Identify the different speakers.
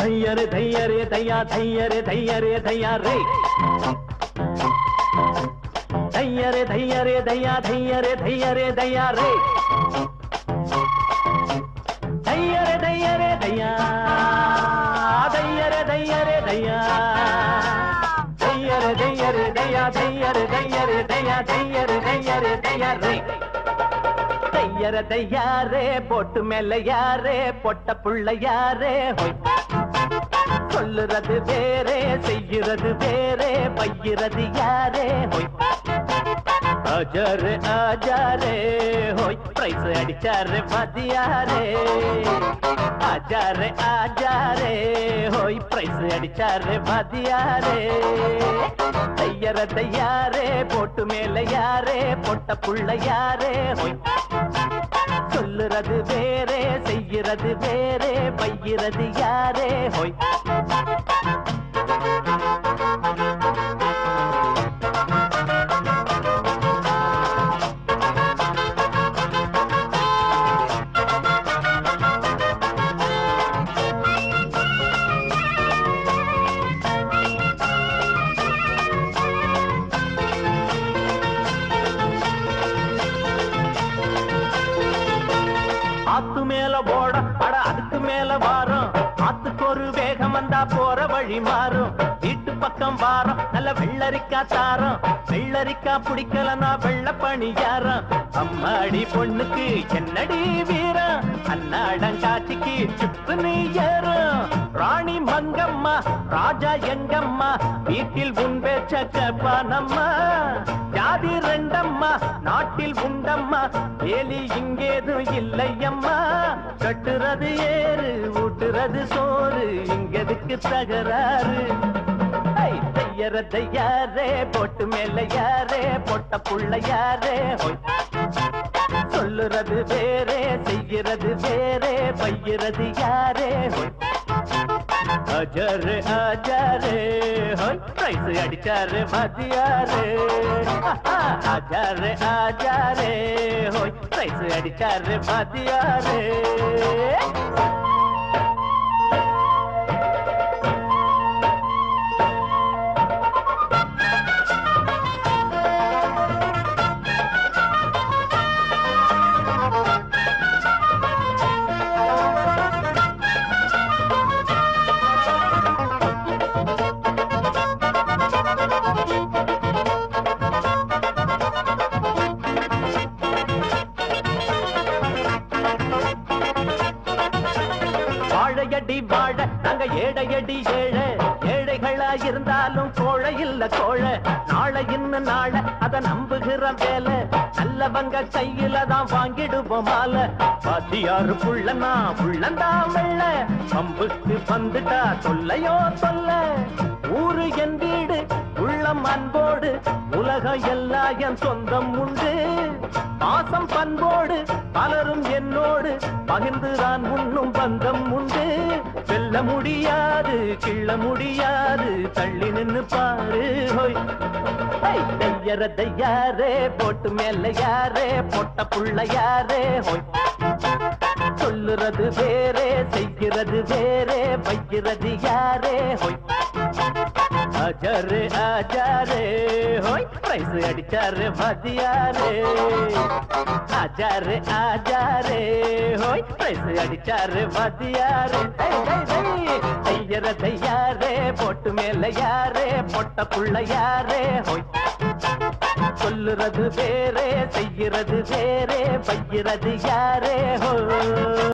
Speaker 1: தையரு தையரே தையா தையரே தையரே தையா ரே தையரே தையரே தையா தையரே தையரே தையா ரே தையரே தையரே தையா தையரே தையரே தையா தையரே தையரே தையா தையரே தையரே தையா தையரே தையரே தையா ரே தையர தையாரே பொட்டு மேல யாரே பொட்ட புள்ள யாரே ஹொய் சொல்லுறது வேறே செய்யுறது வேறே பையிறது யாரே ஹொய் ஆஜாரே ஆஜாரே ஹோய் பிரைஸ் அடிச்சாரே மதியாரே ஆஜாரே ஆஜாரே ஹோய் பிரைஸ் அடிச்சாரே மதியாரே தையர தையாரே போட்டு மேல யாரே பொட்ட புள்ள யாரே ஹோய் சொல்லுறது வேறே செய்யறது வேறே பையிறது யாரே ஹோய் ஆத்து மேல போட அட அதுக்கு மேல வாரம் ஆத்துக்கு ஒரு வேகம் வந்தா போற வழி மாறும் வீட்டு பக்கம் வாரம் நல்ல வெள்ளரிக்கா தாரம் வெள்ளரிக்கா பிடிக்கலனா வெள்ள பணியாரம் அம்மாடி பொண்ணுக்கு என்னடி வீரம் அன்னாடங்காட்சிக்கு சுப்பு நீ ஏறும் ராணி மங்கம்மா ராஜா எங்கம்மா வீட்டில் உன் பேச்ச கேப்பானம்மா ஜாதி ரெண்டம்மா நாட்டில் உண்டம்மா வேலி இங்கேதும் இல்லையம்மா கட்டுறது ஏறு ஊட்டுறது சோறு இங்கதுக்கு தகராறு ஐ, தையற தையாரே போட்டு மேல யாரே பொட்ட புள்ள யாரே ஹோய். சொல்லுறது வேறே செய்யறது வேறே பையிறது யாரே ஹோய் அஜாரு அஜாரு ஹோய் பிரைஸ் அடிச்சாரு மதியாரு அஜாரு அஜாரு ஹோய் பிரைஸ் அடிச்சாரு மதியாரு வாழையடி வாழ நாங்க ஏழையடி ஏழை ஏழைகளா இருந்தாலும் கோழை இல்ல கோழை நாளை இன்னும் நாளை அத நம்புகிற வேலை நல்லவங்க கையில தான் வாங்கிடுவோம் மாலை பாத்தியாரு புள்ளனா உள்ளந்தா வெள்ள பம்புக்கு வந்துட்டா சொல்லையோ சொல்ல ஊரு என் வீடு உள்ளம் அன்போடு உலகம் எல்லாம் என் சொந்தம் உண்டு பாசம் பண்போடு பலரும் என்னோடு பகிர்ந்துதான் உண்ணும் பந்தம் உண்டு வெல்ல முடியாது கிள்ள முடியாது தள்ளி நின்னு பாரு ஹோய் ஐ, தையர தையாரே போட்டு மேல யாரே பொட்ட புள்ள யாரே ஹோய் சொல்லுறது வேறே செய்கிறது வேறே வைக்கிறது யாரே ஹோய் ஆஜாரு ஆஜாரு ஹோய் பிரைஸ் அடிச்சாரு மதியாரு ஆஜாரு ஆஜாரு ஹோய் பிரைஸ் அடிச்சாரு மதியாரு தையர தையாரே போட்டு மேல யாரே பொட்ட புள்ள யாரே ஹோய் சொல்லுறது வேறே செய்யறது வேறே பையிறது யாரே ஹோ